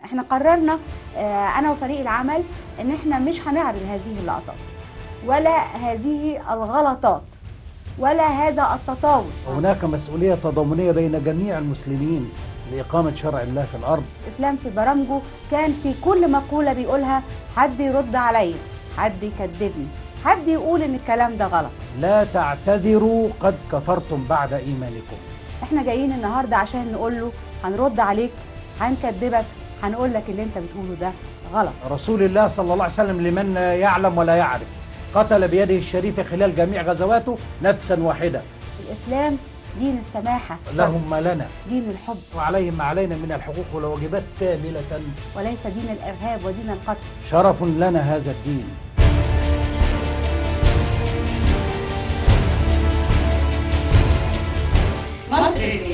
احنا قررنا آه، انا وفريق العمل ان احنا مش هنعرض هذه اللقطات ولا هذه الغلطات ولا هذا التطاول هناك مسؤولية تضامنية بين جميع المسلمين لإقامة شرع الله في الأرض الاسلام في برامجه كان في كل مقوله بيقولها حد يرد عليا حد يكذبني حد يقول ان الكلام ده غلط لا تعتذروا قد كفرتم بعد إيمانكم احنا جايين النهارده عشان نقول له هنرد عليك هنكذبك هنقول لك اللي انت بتقوله ده غلط رسول الله صلى الله عليه وسلم لمن يعلم ولا يعرف قتل بيده الشريفة خلال جميع غزواته نفسا واحدة الاسلام دين السماحه لهم ما لنا دين الحب وعليهم ما علينا من الحقوق والواجبات كاملة وليس دين الارهاب ودين القتل شرف لنا هذا الدين مصر لله